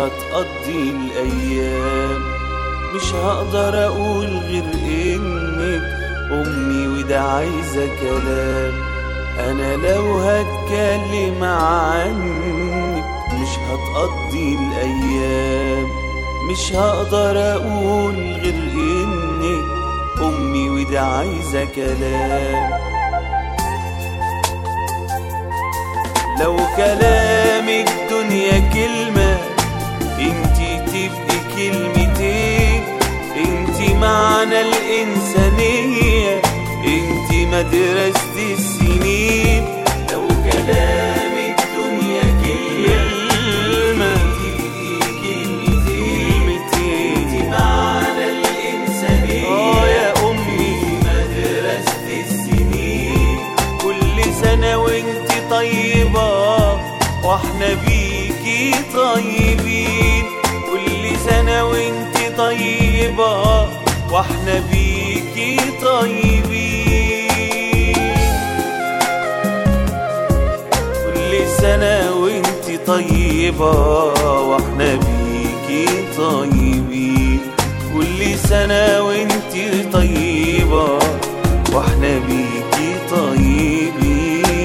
هتقضي الأيام مش هقدر أقول غير إنك أمي وده عايزة كلام أنا لو هتكلم عنك مش هتقضي الأيام مش هقدر أقول غير إنك أمي وده عايزة كلام لو كلام الدنيا كلمة انتي تبقي كلمتين انتي معنى الإنسانية انتي مدرسة السنين لو كلام الدنيا كلمة كلمتين انتي معنى الإنسانية اه يا أمي مدرسة السنين كل سنة وانت طيبة واحنا بيكي طيبين كل سنة وانت طيبة واحنا بيكي طيبين كل سنة وانت طيبة واحنا بيكي طيبين كل سنة وانت طيبة واحنا بيكي طيبين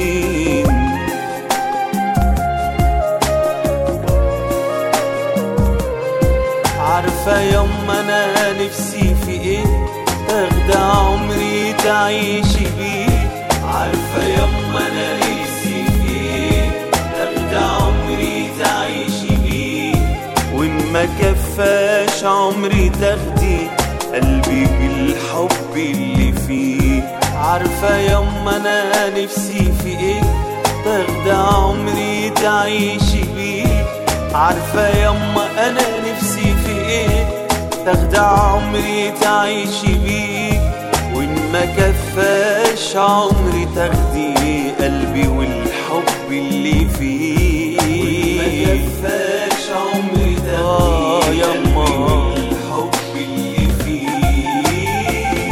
عارفة يما أنا نفسي في إيه أخدع عمري تعيشي بيه عارفة يما أنا نفسي في إيه أخدع عمري تعيشي بيه وإن ما كفاش عمري تاخدي قلبي بالحب اللي فيه عارفة يما أنا نفسي في إيه تاخدع عمري تعيشي بيه عارفة يما أنا نفسي في إيه تاخدع عمري تعيشي بيه وإن ما كفاش عمري تاخدي قلبي والحب اللي فيه وإن ما كفاش عمري تاخدي قلبي والحب اللي فيه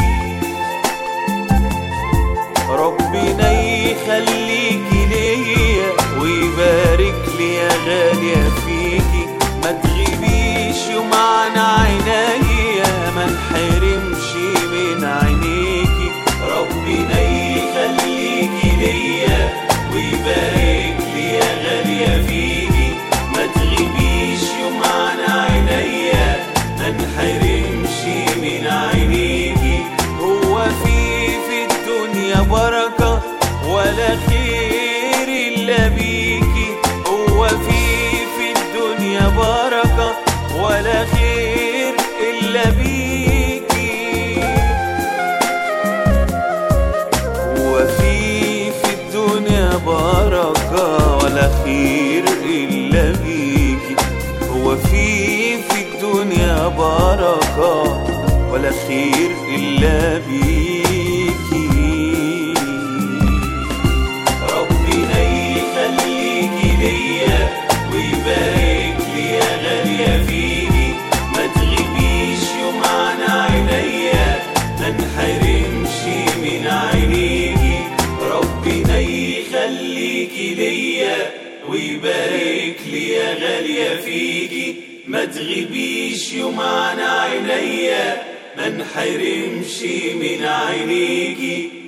ربنا يخليكي ليا ويبارك لي يا غالية فيكي ما تغيبيش يوم عن عينيا ما نحرمش من عينيكي ربنا يخليكي ليا ويبارك لي يا غالية فيكي ما تغيبيش يوم عن عينيا ما نحرمش من عينيكي هو في في الدنيا بركة ولا خير إلا بيكي هو في في الدنيا بركة ولا خير إلا بيكي هو في في الدنيا بركة ولا خير إلا بيكي هو في في الدنيا بركة ولا خير إلا بيكي ربنا يخليكي ليا ويبارك لي يا غالية فيكي ما تغيبيش يوم عن عينيا ما نحرمش من عينيكي ربنا يخليكي ليا ويبارك لي يا غالية فيكي ما تغيبيش يوم عن عينيا ما نحرمش من عينيكي